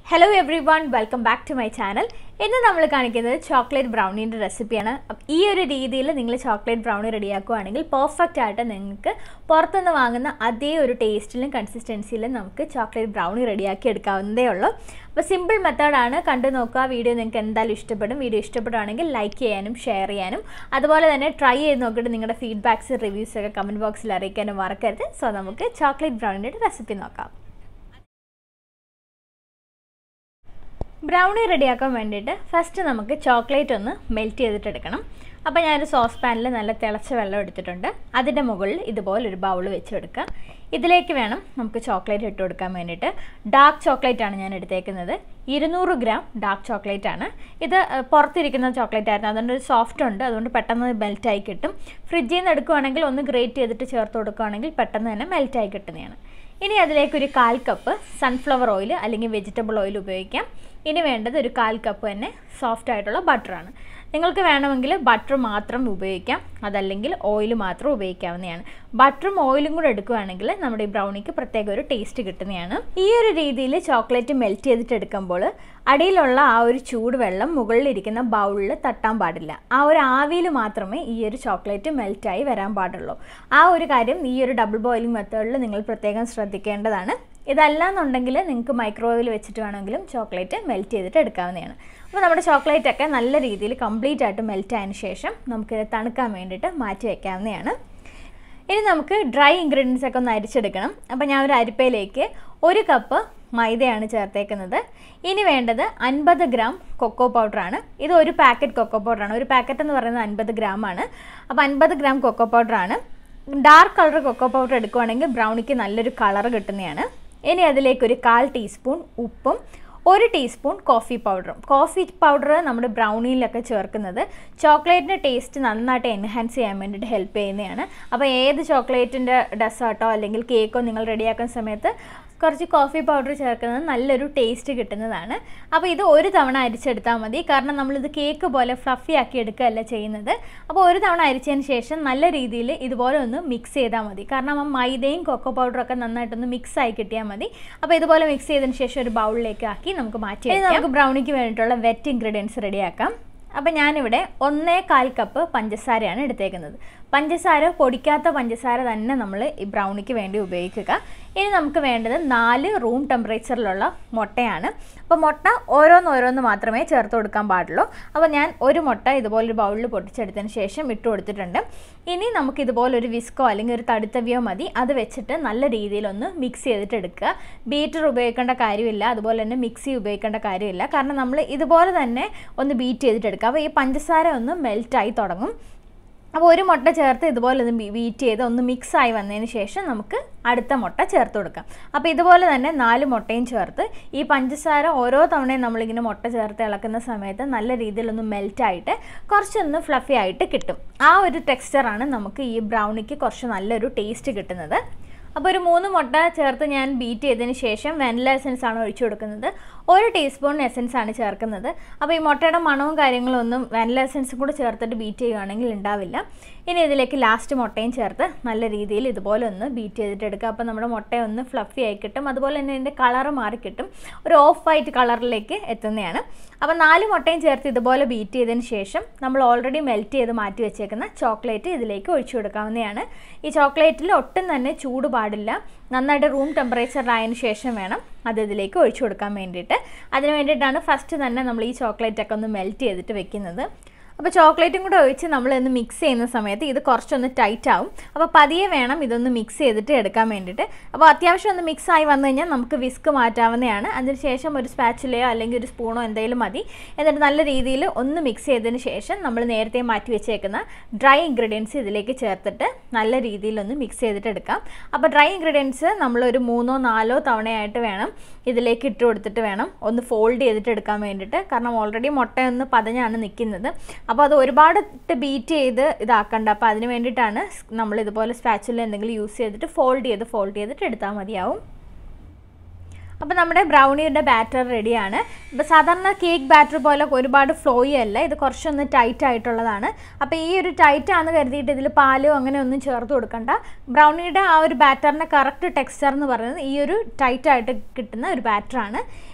hello everyone welcome back to my channel ഇന്ന് നമ്മൾ കാണിക്കുന്നത് ചോക്ലേറ്റ് ബ്രൗണീൻ്റെ റെസിപ്പിയാണ് അപ്പം ഈ ഒരു രീതിയിൽ നിങ്ങൾ ചോക്ലേറ്റ് ബ്രൗണി റെഡിയാക്കുകയാണെങ്കിൽ പെർഫെക്റ്റ് ആയിട്ട് നിങ്ങൾക്ക് പുറത്തുനിന്ന് വാങ്ങുന്ന അതേ ഒരു ടേസ്റ്റിലും കൺസിസ്റ്റൻസിയിലും നമുക്ക് ചോക്ലേറ്റ് ബ്രൗണി റെഡിയാക്കി എടുക്കാവുന്നതേ ഉള്ളൂ അപ്പോൾ സിമ്പിൾ മെത്തേഡാണ് കണ്ടു നോക്കുക വീഡിയോ നിങ്ങൾക്ക് എന്തായാലും ഇഷ്ടപ്പെടും വീഡിയോ ഇഷ്ടപ്പെടുകയാണെങ്കിൽ ലൈക്ക് ചെയ്യാനും ഷെയർ ചെയ്യാനും അതുപോലെ തന്നെ ട്രൈ ചെയ്ത് നോക്കിയിട്ട് നിങ്ങളുടെ ഫീഡ്ബാക്സ് റിവ്യൂസ് ഒക്കെ കമൻറ്റ് ബോക്സിൽ അറിയിക്കാനും മറക്കരുത് സോ നമുക്ക് ചോക്ലേറ്റ് ബ്രൗണിയുടെ റെസിപ്പി നോക്കാം ബ്രൗണി റെഡിയാക്കാൻ വേണ്ടിയിട്ട് ഫസ്റ്റ് നമുക്ക് ചോക്ലേറ്റ് ഒന്ന് മെൽറ്റ് ചെയ്തിട്ടെടുക്കണം അപ്പോൾ ഞാനൊരു സോസ് പാനിൽ നല്ല തിളച്ച വെള്ളം എടുത്തിട്ടുണ്ട് അതിൻ്റെ മുകളിൽ ഇതുപോലെ ഒരു ബൗൾ വെച്ചെടുക്കുക ഇതിലേക്ക് വേണം നമുക്ക് ചോക്ലേറ്റ് ഇട്ട് കൊടുക്കാൻ വേണ്ടിയിട്ട് ഡാർക്ക് ചോക്ലേറ്റ് ആണ് ഞാൻ എടുത്തേക്കുന്നത് ഇരുന്നൂറ് ഗ്രാം ഡാർക്ക് ചോക്ലേറ്റ് ആണ് ഇത് ഏഹ്, പുറത്തിരിക്കുന്ന ചോക്ലേറ്റ് ആയിരുന്നു അതുകൊണ്ട് ഒരു സോഫ്റ്റ് ഉണ്ട് അതുകൊണ്ട് പെട്ടെന്ന് മെൽറ്റായി കിട്ടും ഫ്രിഡ്ജിൽ നിന്ന് എടുക്കുകയാണെങ്കിൽ ഒന്ന് ഗ്രേറ്റ് ചെയ്തിട്ട് ചേർത്ത് കൊടുക്കുകയാണെങ്കിൽ പെട്ടെന്ന് തന്നെ മെൽറ്റായി കിട്ടുന്നതാണ് ഇനി അതിലേക്ക് ഒരു കാൽ കപ്പ് സൺഫ്ലവർ ഓയിൽ അല്ലെങ്കിൽ വെജിറ്റബിൾ ഓയിൽ ഉപയോഗിക്കാം ഇനി വേണ്ടത് ഒരു കാൽ കപ്പ് തന്നെ സോഫ്റ്റ് ആയിട്ടുള്ള ബട്ടറാണ് നിങ്ങൾക്ക് വേണമെങ്കിൽ ബട്ടർ മാത്രം ഉപയോഗിക്കാം അതല്ലെങ്കിൽ ഓയിൽ മാത്രം ഉപയോഗിക്കാവുന്നതാണ് ബട്ടറും ഓയിലും കൂടെ എടുക്കുകയാണെങ്കിൽ നമ്മുടെ ഈ ബ്രൗണിക്ക് പ്രത്യേക ഒരു ടേസ്റ്റ് കിട്ടുന്നതാണ് ഈ ഒരു രീതിയിൽ ചോക്ലേറ്റ് മെൽറ്റ് ചെയ്തിട്ട് എടുക്കുമ്പോൾ അടിയിലുള്ള ആ ഒരു ചൂടുവെള്ളം മുകളിലിരിക്കുന്ന ബൗളിൽ തട്ടാൻ പാടില്ല ആ ഒരു ആവിയിൽ മാത്രമേ ഈ ഒരു ചോക്ലേറ്റ് മെൽറ്റായി വരാൻ പാടുള്ളൂ ആ ഒരു കാര്യം ഈ ഒരു ഡബിൾ ബോയിലിംഗ് മെത്തേഡിൽ നിങ്ങൾ പ്രത്യേകം ശ്രദ്ധിക്കേണ്ടതാണ് ഇതല്ല എന്നുണ്ടെങ്കിൽ നിങ്ങൾക്ക് മൈക്രോവേവിൽ വെച്ചിട്ട് വേണമെങ്കിലും ചോക്ലേറ്റ് മെൽറ്റ് ചെയ്തിട്ട് എടുക്കാവുന്നതാണ് അപ്പോൾ നമ്മുടെ ചോക്ലേറ്റ് ഒക്കെ നല്ല രീതിയിൽ കംപ്ലീറ്റ് ആയിട്ട് മെൽറ്റ് ആയതിനു ശേഷം നമുക്കിത് തണുക്കാൻ വേണ്ടിയിട്ട് മാറ്റി വയ്ക്കാവുന്നതാണ് ഇനി നമുക്ക് ഡ്രൈ ഇൻഗ്രീഡിയൻസ് ഒക്കെ ഒന്ന് അരിച്ചെടുക്കണം അപ്പോൾ ഞാൻ ഒരു അരിപ്പയിലേക്ക് ഒരു കപ്പ് മൈദയാണ് ചേർത്തേക്കുന്നത് ഇനി വേണ്ടത് അൻപത് ഗ്രാം കൊക്കോ പൗഡറാണ് ഇത് ഒരു പാക്കറ്റ് കൊക്കോ പൗഡറാണ് ഒരു പാക്കറ്റ് എന്ന് പറയുന്നത് അൻപത് ഗ്രാം ആണ് അപ്പോൾ അൻപത് ഗ്രാം കൊക്കോ പൗഡറാണ് ഡാർക്ക് കളർ കൊക്കോ പൗഡർ എടുക്കുവാണെങ്കിൽ ബ്രൗണിക്ക് നല്ലൊരു കളർ കിട്ടുന്നതാണ് ഇനി അതിലേക്ക് ഒരു കാൽ ടീസ്പൂൺ ഉപ്പും ഒരു ടീസ്പൂൺ കോഫി പൗഡറും കോഫി പൗഡർ നമ്മുടെ ബ്രൗണിയിലൊക്കെ ചേർക്കുന്നത് ചോക്ലേറ്റിൻ്റെ ടേസ്റ്റ് നന്നായിട്ട് എൻഹാൻസ് ചെയ്യാൻ വേണ്ടിയിട്ട് ഹെൽപ്പ് ചെയ്യുന്നതാണ് അപ്പോൾ ഏത് ചോക്ലേറ്റിൻ്റെ ഡെസേർട്ടോ അല്ലെങ്കിൽ കേക്കോ നിങ്ങൾ റെഡിയാക്കുന്ന സമയത്ത് കുറച്ച് കോഫി പൗഡർ ചേർക്കുന്നത് നല്ലൊരു ടേസ്റ്റ് കിട്ടുന്നതാണ് അപ്പോൾ ഇത് ഒരു തവണ അരിച്ചെടുത്താൽ മതി കാരണം നമ്മളിത് കേക്ക് പോലെ ഫ്ലഫി ആക്കി എടുക്കുകയല്ല ചെയ്യുന്നത് അപ്പോൾ ഒരു തവണ അരിച്ചതിന് ശേഷം നല്ല രീതിയിൽ ഇതുപോലെ ഒന്ന് മിക്സ് ചെയ്താൽ മതി കാരണം ആ മൈദയും കൊക്കോ പൗഡറും ഒക്കെ നന്നായിട്ടൊന്ന് മിക്സ് ആയി കിട്ടിയാൽ മതി അപ്പോൾ ഇതുപോലെ മിക്സ് ചെയ്തതിന് ശേഷം ഒരു ബൗളിലേക്ക് ആക്കി നമുക്ക് മാറ്റി ഇനി നമുക്ക് ബ്രൗണിക്ക് വേണ്ടിയിട്ടുള്ള വെറ്റ് ഇൻഗ്രീഡിയൻസ് റെഡിയാക്കാം അപ്പോൾ ഞാനിവിടെ ഒന്നേ കാൽ കപ്പ് പഞ്ചസാരയാണ് എടുത്തേക്കുന്നത് പഞ്ചസാര പൊടിക്കാത്ത പഞ്ചസാര തന്നെ നമ്മൾ ഈ ബ്രൗണിക്ക് വേണ്ടി ഉപയോഗിക്കുക ഇനി നമുക്ക് വേണ്ടത് നാല് റൂം ടെമ്പറേച്ചറിലുള്ള മുട്ടയാണ് അപ്പോൾ മുട്ട ഓരോന്നോരോന്ന് മാത്രമേ ചേർത്ത് കൊടുക്കാൻ പാടുള്ളൂ അപ്പോൾ ഞാൻ ഒരു മുട്ട ഇതുപോലൊരു ബൗളിൽ പൊട്ടിച്ചെടുത്തതിന് ശേഷം ഇട്ട് കൊടുത്തിട്ടുണ്ട് ഇനി നമുക്ക് ഇതുപോലൊരു വിസ്കോ അല്ലെങ്കിൽ ഒരു തടുത്തവിയോ മതി അത് വെച്ചിട്ട് നല്ല രീതിയിലൊന്ന് മിക്സ് ചെയ്തിട്ട് എടുക്കുക ബീറ്റർ ഉപയോഗിക്കേണ്ട കാര്യമില്ല അതുപോലെ തന്നെ മിക്സി ഉപയോഗിക്കേണ്ട കാര്യമില്ല കാരണം നമ്മൾ ഇതുപോലെ തന്നെ ഒന്ന് ബീറ്റ് ചെയ്തിട്ട് എടുക്കുക അപ്പോൾ ഈ പഞ്ചസാര ഒന്ന് മെൽറ്റായി തുടങ്ങും അപ്പോൾ ഒരു മുട്ട ചേർത്ത് ഇതുപോലെ ഒന്ന് ബീറ്റ് ചെയ്ത് ഒന്ന് മിക്സ് ആയി വന്നതിന് ശേഷം നമുക്ക് അടുത്ത മുട്ട ചേർത്ത് കൊടുക്കാം അപ്പോൾ ഇതുപോലെ തന്നെ നാല് മുട്ടയും ചേർത്ത് ഈ പഞ്ചസാര ഓരോ തവണയും നമ്മളിങ്ങനെ മുട്ട ചേർത്ത് ഇളക്കുന്ന സമയത്ത് നല്ല രീതിയിലൊന്ന് മെൽറ്റായിട്ട് കുറച്ചൊന്ന് ഫ്ലഫി ആയിട്ട് കിട്ടും ആ ഒരു ടെക്സ്ചറാണ് നമുക്ക് ഈ ബ്രൗണിക്ക് കുറച്ച് നല്ലൊരു ടേസ്റ്റ് കിട്ടുന്നത് അപ്പോൾ ഒരു മൂന്ന് മുട്ട ചേർത്ത് ഞാൻ ബീറ്റ് ചെയ്തതിന് ശേഷം വെനില എസൻസ് ആണ് ഒഴിച്ചു കൊടുക്കുന്നത് ഒരു ടീസ്പൂൺ എസൻസ് ആണ് ചേർക്കുന്നത് അപ്പോൾ ഈ മുട്ടയുടെ മണവും കാര്യങ്ങളും ഒന്നും വെനില എസൻസും കൂടെ ചേർത്തിട്ട് ബീറ്റ് ചെയ്യുകയാണെങ്കിൽ ഉണ്ടാവില്ല ഇനി ഇതിലേക്ക് ലാസ്റ്റ് മുട്ടയും ചേർത്ത് നല്ല രീതിയിൽ ഇതുപോലെ ഒന്ന് ബീറ്റ് ചെയ്തിട്ട് എടുക്കുക അപ്പോൾ നമ്മുടെ മുട്ട ഒന്ന് ഫ്ലഫി ആയി കിട്ടും അതുപോലെ തന്നെ ഇതിൻ്റെ കളറ് മാറി കിട്ടും ഒരു ഓഫ് വൈറ്റ് കളറിലേക്ക് എത്തുന്നതാണ് അപ്പോൾ നാല് മുട്ടയും ചേർത്ത് ഇതുപോലെ ബീറ്റ് ചെയ്തതിന് ശേഷം നമ്മൾ ഓൾറെഡി മെൽറ്റ് ചെയ്ത് മാറ്റി വെച്ചേക്കുന്ന ചോക്ലേറ്റ് ഇതിലേക്ക് ഒഴിച്ചു കൊടുക്കാവുന്നതാണ് ഈ ചോക്ലേറ്റിൽ ഒട്ടും തന്നെ ചൂട് പാടില്ല നന്നായിട്ട് റൂം ടെമ്പറേച്ചറിലായതിനു ശേഷം വേണം അത് ഇതിലേക്ക് ഒഴിച്ചു കൊടുക്കാൻ വേണ്ടിയിട്ട് അതിന് വേണ്ടിയിട്ടാണ് ഫസ്റ്റ് തന്നെ നമ്മൾ ഈ ചോക്ലേറ്റ് ഒക്കെ ഒന്ന് മെൽറ്റ് ചെയ്തിട്ട് വെക്കുന്നത് അപ്പോൾ ചോക്ലേറ്റും കൂടെ ഒഴിച്ച് നമ്മൾ ഒന്ന് മിക്സ് ചെയ്യുന്ന സമയത്ത് ഇത് കുറച്ചൊന്ന് ടൈറ്റ് ആവും അപ്പോൾ പതിയെ വേണം ഇതൊന്ന് മിക്സ് ചെയ്തിട്ട് എടുക്കാൻ വേണ്ടിയിട്ട് അപ്പോൾ അത്യാവശ്യം ഒന്ന് മിക്സ് ആയി വന്നു കഴിഞ്ഞാൽ നമുക്ക് വിസ്ക് മാറ്റാവുന്നതാണ് അതിനുശേഷം ഒരു സ്പാച്ചിലയോ അല്ലെങ്കിൽ ഒരു സ്പൂണോ എന്തെങ്കിലും മതി എന്നിട്ട് നല്ല രീതിയിൽ ഒന്ന് മിക്സ് ചെയ്തതിന് ശേഷം നമ്മൾ നേരത്തെ മാറ്റി വെച്ചേക്കുന്ന ഡ്രൈ ഇൻഗ്രീഡിയൻസ് ഇതിലേക്ക് ചേർത്തിട്ട് നല്ല രീതിയിലൊന്ന് മിക്സ് ചെയ്തിട്ട് എടുക്കാം അപ്പോൾ ഡ്രൈ ഇൻഗ്രീഡിയൻസ് നമ്മളൊരു മൂന്നോ നാലോ തവണയായിട്ട് വേണം ഇതിലേക്ക് ഇട്ട് കൊടുത്തിട്ട് വേണം ഒന്ന് ഫോൾഡ് ചെയ്തിട്ട് എടുക്കാൻ വേണ്ടിയിട്ട് കാരണം ഓൾറെഡി മുട്ടയൊന്ന് പതഞ്ഞാണ് നിൽക്കുന്നത് അപ്പോൾ അത് ഒരുപാട് ഇട്ട് ബീറ്റ് ചെയ്ത് ഇതാക്കണ്ട അപ്പോൾ അതിന് വേണ്ടിയിട്ടാണ് നമ്മൾ ഇതുപോലെ സ്പാച്ചുല എന്തെങ്കിലും യൂസ് ചെയ്തിട്ട് ഫോൾഡ് ചെയ്ത് ഫോൾഡ് ചെയ്തിട്ട് എടുത്താൽ മതിയാവും അപ്പോൾ നമ്മുടെ ബ്രൗണിയുടെ ബാറ്റർ റെഡിയാണ് ഇപ്പോൾ സാധാരണ കേക്ക് ബാറ്റർ പോലെ ഒരുപാട് ഫ്ലോയി അല്ല ഇത് കുറച്ചൊന്ന് ടൈറ്റ് ആയിട്ടുള്ളതാണ് അപ്പോൾ ഈ ഒരു ടൈറ്റ് ആണെന്ന് കരുതിയിട്ട് ഇതിൽ പാലോ അങ്ങനെ ഒന്നും ചേർത്ത് കൊടുക്കണ്ട ബ്രൗണിയുടെ ആ ഒരു ബാറ്ററിൻ്റെ കറക്റ്റ് ടെക്സ്ചർ എന്ന് പറയുന്നത് ഈ ഒരു ടൈറ്റ് ആയിട്ട് കിട്ടുന്ന ഒരു ബാറ്ററാണ്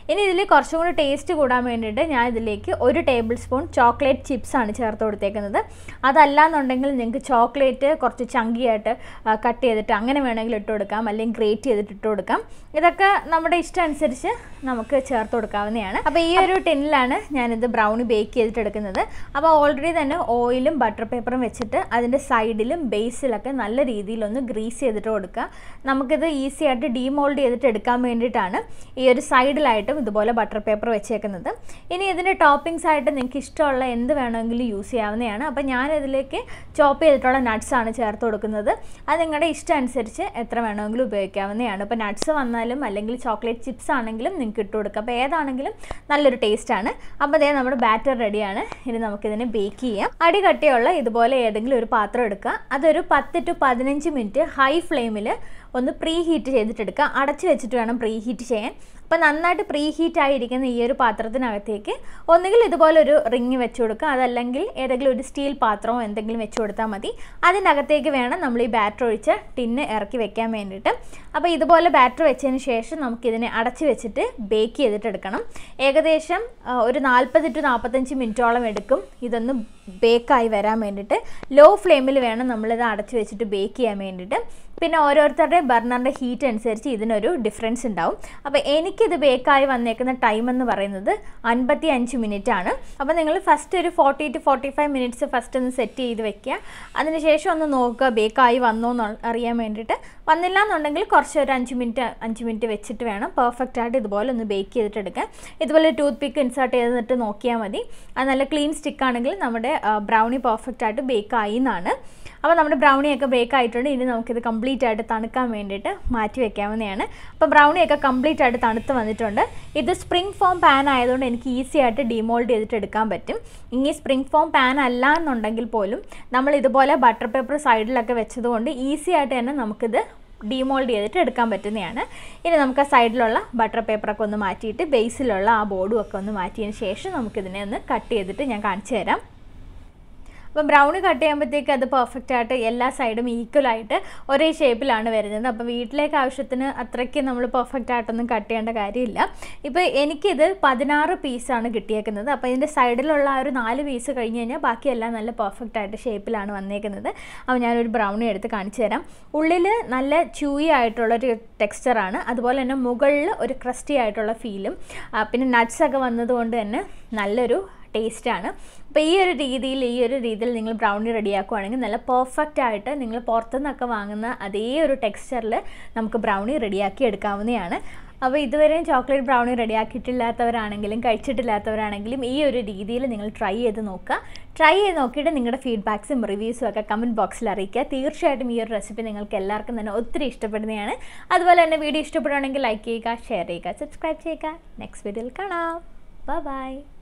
ഇനി ഇതിൽ കുറച്ചും കൂടി ടേസ്റ്റ് കൂടാൻ വേണ്ടിയിട്ട് ഞാൻ ഇതിലേക്ക് ഒരു ടേബിൾ സ്പൂൺ ചോക്ലേറ്റ് ചിപ്സ് ആണ് ചേർത്ത് കൊടുത്തേക്കുന്നത് അതല്ലാന്നുണ്ടെങ്കിൽ നിങ്ങൾക്ക് ചോക്ലേറ്റ് കുറച്ച് ചങ്കിയായിട്ട് കട്ട് ചെയ്തിട്ട് അങ്ങനെ വേണമെങ്കിൽ ഇട്ട് കൊടുക്കാം അല്ലെങ്കിൽ ഗ്രേറ്റ് ചെയ്തിട്ട് ഇട്ട് കൊടുക്കാം ഇതൊക്കെ നമ്മുടെ ഇഷ്ടം അനുസരിച്ച് നമുക്ക് ചേർത്ത് കൊടുക്കാവുന്നതാണ് അപ്പോൾ ഈ ഒരു ടിന്നിലാണ് ഞാനിത് ബ്രൗണി ബേക്ക് ചെയ്തിട്ട് എടുക്കുന്നത് അപ്പോൾ ഓൾറെഡി തന്നെ ഓയിലും ബട്ടർ പേപ്പറും വെച്ചിട്ട് അതിൻ്റെ സൈഡിലും ബേസിലൊക്കെ നല്ല രീതിയിലൊന്ന് ഗ്രീസ് ചെയ്തിട്ട് കൊടുക്കുക നമുക്കിത് ഈസി ആയിട്ട് ഡീമോൾഡ് ചെയ്തിട്ട് എടുക്കാൻ വേണ്ടിയിട്ടാണ് ഈ ഒരു സൈഡിലായിട്ടും ഇതുപോലെ ബട്ടർ പേപ്പർ വെച്ചേക്കുന്നത് ഇനി ഇതിൻ്റെ ടോപ്പിംഗ്സ് ആയിട്ട് നിങ്ങൾക്ക് ഇഷ്ടമുള്ള എന്ത് വേണമെങ്കിലും യൂസ് ചെയ്യാവുന്നതാണ് അപ്പോൾ ഞാൻ ഇതിലേക്ക് ചോപ്പ് ചെയ്തിട്ടുള്ള nuts ആണ് ചേർത്ത് കൊടുക്കുന്നത് അത് നിങ്ങളുടെ ഇഷ്ടം അനുസരിച്ച് എത്ര വേണമെങ്കിലും ഉപയോഗിക്കാവുന്നതാണ് ഇപ്പോൾ നട്ട്സ് വന്നാലും അല്ലെങ്കിൽ ചോക്ലേറ്റ് ചിപ്സ് ആണെങ്കിലും നിങ്ങൾക്ക് ഇട്ട് കൊടുക്കാം അപ്പോൾ ഏതാണെങ്കിലും നല്ലൊരു ടേസ്റ്റാണ് അപ്പോൾ അതേ നമ്മുടെ ബാറ്റർ റെഡിയാണ് ഇനി നമുക്കിതിനെ ബേക്ക് ചെയ്യാം അടി കട്ടിയുള്ള ഇതുപോലെ ഏതെങ്കിലും ഒരു പാത്രം എടുക്കുക അതൊരു പത്ത് ടു പതിനഞ്ച് മിനിറ്റ് ഹൈ ഫ്ലെയിമിൽ ഒന്ന് പ്രീ ഹീറ്റ് ചെയ്തിട്ടെടുക്കുക അടച്ച് വെച്ചിട്ട് വേണം പ്രീ ഹീറ്റ് ചെയ്യാൻ അപ്പോൾ നന്നായിട്ട് പ്രീ ഹീറ്റ് ആയിരിക്കുന്ന ഈ ഒരു പാത്രത്തിനകത്തേക്ക് ഒന്നുകിൽ ഇതുപോലെ ഒരു റിങ് വെച്ച് കൊടുക്കുക അതല്ലെങ്കിൽ ഏതെങ്കിലും ഒരു സ്റ്റീൽ പാത്രമോ എന്തെങ്കിലും വെച്ച് കൊടുത്താൽ മതി അതിനകത്തേക്ക് വേണം നമ്മൾ ഈ ബാറ്റർ ഒഴിച്ച് ടിന്ന് ഇറക്കി വെക്കാൻ വേണ്ടിയിട്ട് അപ്പോൾ ഇതുപോലെ ബാറ്റർ വെച്ചതിന് ശേഷം നമുക്കിതിനെ അടച്ച് വെച്ചിട്ട് ബേക്ക് ചെയ്തിട്ട് എടുക്കണം ഏകദേശം ആ, ഒരു നാൽപ്പത് ടു നാൽപ്പത്തഞ്ച് മിനിറ്റോളം എടുക്കും ഇതൊന്ന് ബേക്കായി വരാൻ വേണ്ടിയിട്ട് ലോ ഫ്ലെയിമിൽ വേണം നമ്മളിത് അടച്ച് വെച്ചിട്ട് ബേക്ക് ചെയ്യാൻ വേണ്ടിയിട്ട് പിന്നെ ഓരോരുത്തരുടെയും ബർണറിൻ്റെ ഹീറ്റ് അനുസരിച്ച് ഇതിനൊരു ഡിഫറൻസ് ഉണ്ടാവും അപ്പോൾ എനിക്കിത് ബേക്കായി വന്നേക്കുന്ന ടൈം എന്ന് പറയുന്നത് അൻപത്തി അഞ്ച് മിനിറ്റ് ആണ് അപ്പോൾ നിങ്ങൾ ഫസ്റ്റ് ഒരു forty to forty five minutes first ഒന്ന് സെറ്റ് ചെയ്ത് വെക്കുക അതിനുശേഷം ഒന്ന് നോക്കുക ബേക്കായി വന്നോ എന്ന് അറിയാൻ വേണ്ടിയിട്ട് വന്നില്ല എന്നുണ്ടെങ്കിൽ കുറച്ച് ഒരു അഞ്ച് മിനിറ്റ് അഞ്ച് മിനിറ്റ് വെച്ചിട്ട് വേണം പെർഫെക്റ്റ് ആയിട്ട് ഇതുപോലെ ഒന്ന് ബേക്ക് ചെയ്തിട്ട് എടുക്കാൻ ഇതുപോലെ ടൂത്ത് പിക്ക് ഇൻസേർട്ട് ചെയ്തിട്ട് നോക്കിയാൽ മതി അത് നല്ല ക്ലീൻ സ്റ്റിക്ക് ആണെങ്കിൽ നമ്മുടെ ബ്രൗണി പെർഫെക്റ്റ് ആയിട്ട് ബേക്ക് ആയി എന്നാണ് അപ്പോൾ നമ്മുടെ ബ്രൗണിയൊക്കെ ബേക്ക് ആയിട്ടുണ്ട് ഇനി നമുക്കിത് കംപ്ലീറ്റ് ആയിട്ട് തണുക്കാൻ വേണ്ടിയിട്ട് മാറ്റി വെക്കാവുന്നതാണ് അപ്പോൾ ബ്രൗണിയൊക്കെ കംപ്ലീറ്റ് ആയിട്ട് തണുത്ത് വന്നിട്ടുണ്ട് ഇത് സ്പ്രിംഗ് ഫോം പാൻ ആയതുകൊണ്ട് എനിക്ക് ഈസി ആയിട്ട് ഡിമോൾഡ് ചെയ്തിട്ട് എടുക്കാൻ പറ്റും ഇനി സ്പ്രിംഗ് ഫോം പാൻ അല്ല എന്നുണ്ടെങ്കിൽ പോലും നമ്മൾ ഇതുപോലെ ബട്ടർ പേപ്പർ സൈഡിലൊക്കെ വെച്ചതുകൊണ്ട് ഈസി ആയിട്ട് തന്നെ നമുക്കിത് ഡീമോൾഡ് ചെയ്തിട്ട് എടുക്കാൻ പറ്റുന്നതാണ് ഇനി നമുക്ക് ആ സൈഡിലുള്ള ബട്ടർ പേപ്പറൊക്കെ ഒന്ന് മാറ്റിയിട്ട് ബേസിലുള്ള ആ ബോർഡും ഒക്കെ ഒന്ന് മാറ്റിയതിന് ശേഷം നമുക്കിതിനെ ഒന്ന് കട്ട് ചെയ്തിട്ട് ഞാൻ കാണിച്ചു തരാം അപ്പോൾ ബ്രൗൺ കട്ട് ചെയ്യുമ്പോഴത്തേക്ക് അത് പെർഫെക്റ്റ് ആയിട്ട് എല്ലാ സൈഡും ഈക്വൽ ആയിട്ട് ഒരേ ഷേപ്പിലാണ് വരുന്നത് അപ്പോൾ വീട്ടിലേക്ക് ആവശ്യത്തിന് അത്രയ്ക്ക് നമ്മൾ പെർഫെക്റ്റ് ആയിട്ടൊന്നും കട്ട് ചെയ്യേണ്ട കാര്യമില്ല ഇപ്പോൾ എനിക്കിത് പതിനാറ് പീസാണ് കിട്ടിയേക്കുന്നത് അപ്പോൾ ഇതിൻ്റെ സൈഡിലുള്ള ആ ഒരു നാല് പീസ് കഴിഞ്ഞ് കഴിഞ്ഞാൽ ബാക്കിയെല്ലാം നല്ല പെർഫെക്റ്റ് ആയിട്ട് ഷേപ്പിലാണ് വന്നേക്കുന്നത് അപ്പോൾ ഞാനൊരു ബ്രൗണി എടുത്ത് കാണിച്ചു തരാം ഉള്ളിൽ നല്ല ചൂയി ആയിട്ടുള്ളൊരു ടെക്സ്ചറാണ് അതുപോലെ തന്നെ മുകളിൽ ഒരു ക്രസ്റ്റി ആയിട്ടുള്ള ഫീലും പിന്നെ nuts ഒക്കെ വന്നതുകൊണ്ട് തന്നെ നല്ലൊരു ടേസ്റ്റാണ് അപ്പോൾ ഈ ഒരു രീതിയിൽ ഈ ഒരു രീതിയിൽ നിങ്ങൾ ബ്രൗണി റെഡിയാക്കുവാണെങ്കിൽ നല്ല പെർഫെക്റ്റ് ആയിട്ട് നിങ്ങൾ പുറത്തുനിന്നൊക്കെ വാങ്ങുന്ന അതേ ഒരു ടെക്സ്ചറിൽ നമുക്ക് ബ്രൗണി റെഡിയാക്കി എടുക്കാവുന്നതാണ് അപ്പോൾ ഇതുവരെയും ചോക്ലേറ്റ് ബ്രൗണി റെഡിയാക്കിയിട്ടില്ലാത്തവരാണെങ്കിലും കഴിച്ചിട്ടില്ലാത്തവരാണെങ്കിലും ഈ ഒരു രീതിയിൽ നിങ്ങൾ ട്രൈ ചെയ്ത് നോക്കുക ട്രൈ ചെയ്ത് നോക്കിയിട്ട് നിങ്ങളുടെ ഫീഡ്ബാക്സും റിവ്യൂസും ഒക്കെ കമൻറ്റ് ബോക്സിൽ അറിയിക്കുക തീർച്ചയായിട്ടും ഈ ഒരു റെസിപ്പി നിങ്ങൾക്ക് എല്ലാവർക്കും തന്നെ ഒത്തിരി ഇഷ്ടപ്പെടുന്നതാണ് അതുപോലെ തന്നെ വീഡിയോ ഇഷ്ടപ്പെടുകയാണെങ്കിൽ ലൈക്ക് ചെയ്യുക ഷെയർ ചെയ്യുക സബ്സ്ക്രൈബ് ചെയ്യുക നെക്സ്റ്റ് വീഡിയോയിൽ കാണാം ബൈ